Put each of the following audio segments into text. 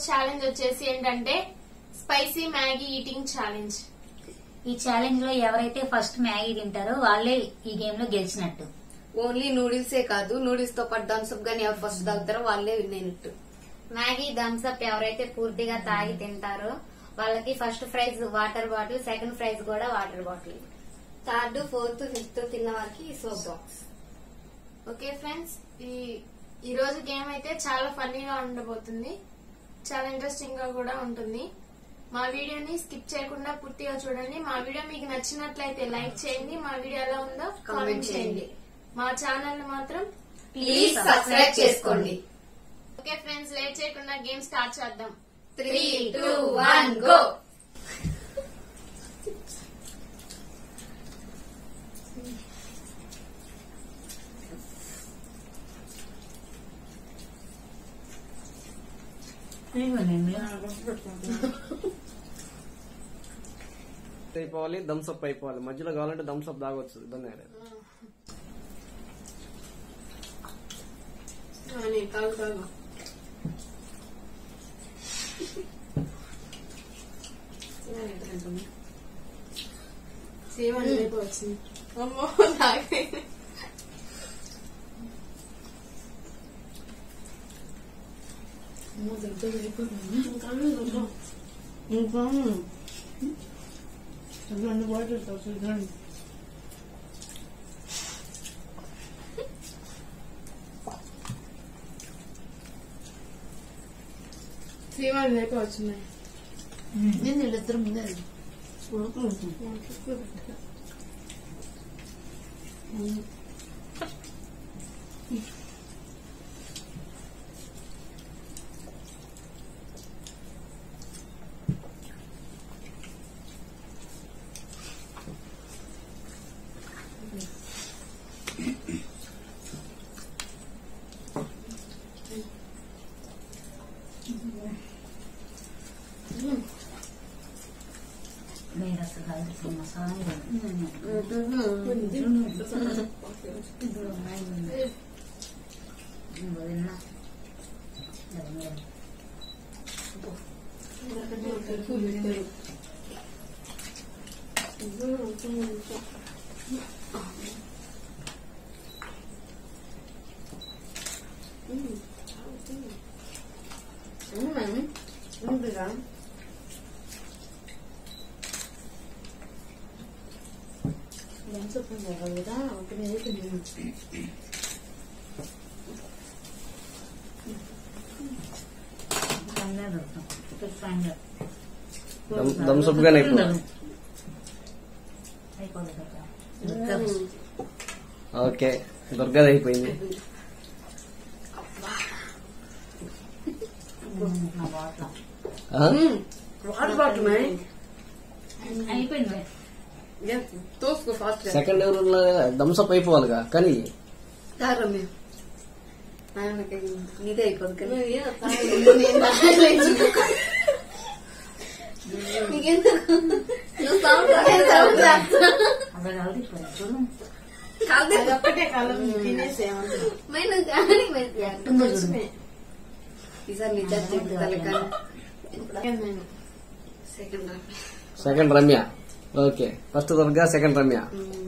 Challenge వచ్చేసి ఏంటంటే spicy Maggi eating challenge ఈ ఛాలెంజ్ లో ఎవరైతే ఫస్ట్ మ్యాగీ తింటారో వాళ్ళే ఈ గేమ్ లో గెలిచినట్టు ఓన్లీ నూడిల్సే కాదు నూడిల్స్ తో పాటు థమ్స్అప్ గానీ ఎవరు ఫస్ట్ తాగుతారో వాళ్ళే విన్ అయినట్టు మ్యాగీ థమ్స్ అప్ ఎవరైతే పూర్తిగా తాగి తింటారో వాళ్ళకి first prize water bottle second prize కూడా water bottle third fourth fifth తిన్న వారికి సోప్ బాక్స్ ఓకే ఫ్రెండ్స్ ఈ ఈ రోజు గేమ్ అయితే చాలా ఫన్నీగా ఉండబోతుంది చాలా ఇంట్రెస్టింగ్ గా కూడా ఉంటుంది మా వీడియోని స్కిప్ చేయకుండా పూర్తిగా చూడండి మా వీడియో మీకు నచ్చినట్లయితే లైక్ చేయండి మా వీడియో ఎలా ఉందో కామెంట్ చేయండి మా ఛానల్ మాత్రం ప్లీజ్ సబ్స్క్రైబ్ చేసుకోండి ఓకే ఫ్రెండ్స్ లేట్ చేయకుండా గేమ్ స్టార్ట్ చేద్దాం త్రీ టూ వన్ గో అయిపోవాలి థమ్స్ అప్ అయిపోవాలి మధ్యలో కావాలంటే థమ్స్ అప్ తాగొచ్చు ఇబ్బంది లేదు తాగు తాగు సేవన్ వచ్చింది అమ్మో తాగే ఇంకా సేవన్ లేక వచ్చినాయి నేను వీళ్ళిద్దరు ముందే మీరు అసలు కలిసి మసాలా థమ్స్ అప్ గానే అయిపోవాలి ఓకే దుర్గాది అయిపోయింది ఆ? వాటర్ బాటిల్ మే అయిపోయింది తోసుకో ఫాస్ట్ సెకండ్ ఎవరు థమ్స్ అప్ అయిపోవాలిగా కానీ రమ్య నీదే అయిపోదు కదా నీకెందుకు నువ్వు sound రాలేదు. అక్కడ కలిసి చూడు కాదు. ఒక్కటే కాలం తినేసేమన్నా మైన కానీ మైన. ఎట్టుందో చూడు ఈసారి నీ జస్ట్ తలకాయ second second Ramya okay first Durga second Ramya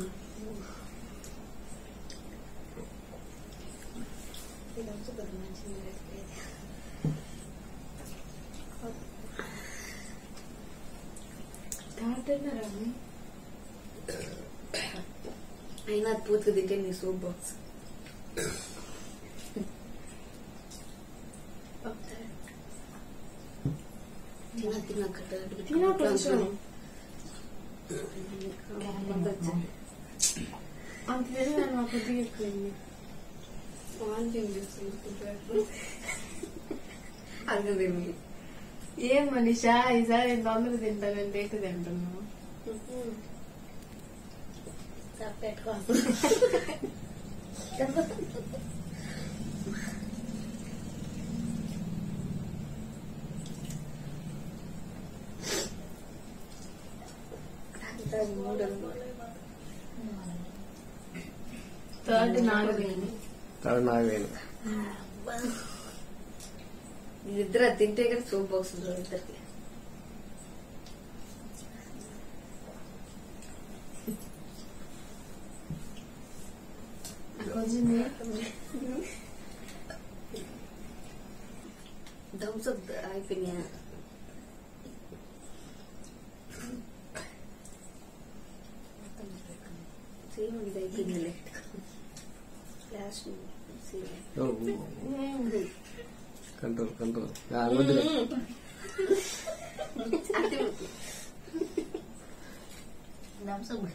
అయినా అది పూర్తిగా తింటే నీ సూప్ బాక్స్ తిన్నా తిన్నా తిన్నా కొంచెం. అంత తెలియదు మా కొద్దిగా ఎక్కువైంది అదే ఏం మనిషా ఈసారి ఎంత అందరూ తింటానంటే ఎక్కువ తింటున్నావు పెట్టుకో థర్డ్ నాలుగు థర్డ్ నాకు వేలు వీళ్ళిద్దరు అది తింటే కదా సూప్ వస్తుంది ఇద్దరికి కొంచెం థమ్స్ అప్ అయిపోయినాయా సేమ్ ఇది అయిపోయిందిలే లాస్ట్ కంట్రోల్ కంట్రోల్ వద్దులే థమ్స్ అప్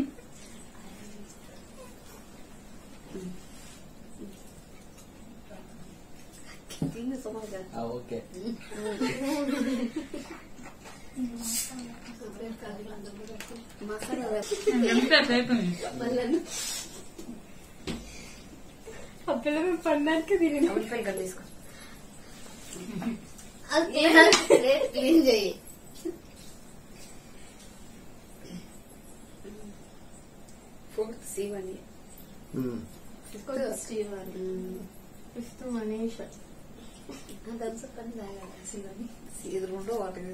తింది సుమారుగా ఆ, ఓకే మసాలా అయిపోయింది ఆ పిల్లలు పన్నానికి తిరిగి ఉల్లిపాయలు కట్ తీసుకో క్లీన్ చెయ్యి ఫోర్త్ శివని ఉమ్. శ్రీవారి ఫిఫ్త్ మనీష్ థమ్స్ అప్ అని తాగాలి శివని ఇది రెండో వాటర్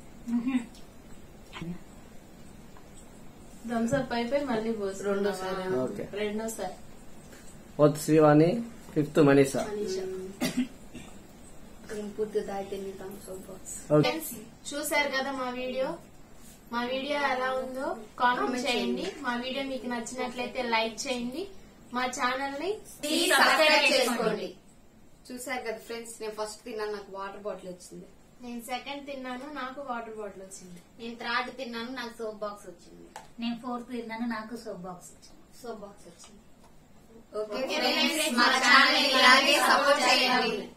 థమ్స్ అప్ అయిపోయి మళ్ళీ పోసి రెండోసారి. ఓకే. రెండోసారి ఫోర్త్ శ్రీవాణి ఫిఫ్త్ మనీషా మనీష నేను పూర్తిగా తాగితే thumbs up box okay friends చూసారు కదా మా వీడియో మా వీడియో ఎలా ఉందో కామెంట్ చేయండి మా వీడియో మీకు నచ్చినట్లయితే లైక్ చేయండి మా ఛానల్ ని సబ్స్క్రైబ్ చేసుకోండి చూసారు కదా ఫ్రెండ్స్ నేను ఫస్ట్ తిన్నాను నాకు వాటర్ బాటిల్ వచ్చింది నేను సెకండ్ తిన్నాను నాకు వాటర్ బాటిల్ వచ్చింది నేను థర్డ్ తిన్నాను నాకు సోప్ బాక్స్ వచ్చింది నేను ఫోర్త్ తిన్నాను నాకు సోప్ బాక్స్ వచ్చింది సోప్ బాక్స్ వచ్చింది ఓకే ఓకే ఫ్రెండ్స్ మా ఛానల్ ఇలాగే సపోర్ట్ చేయండి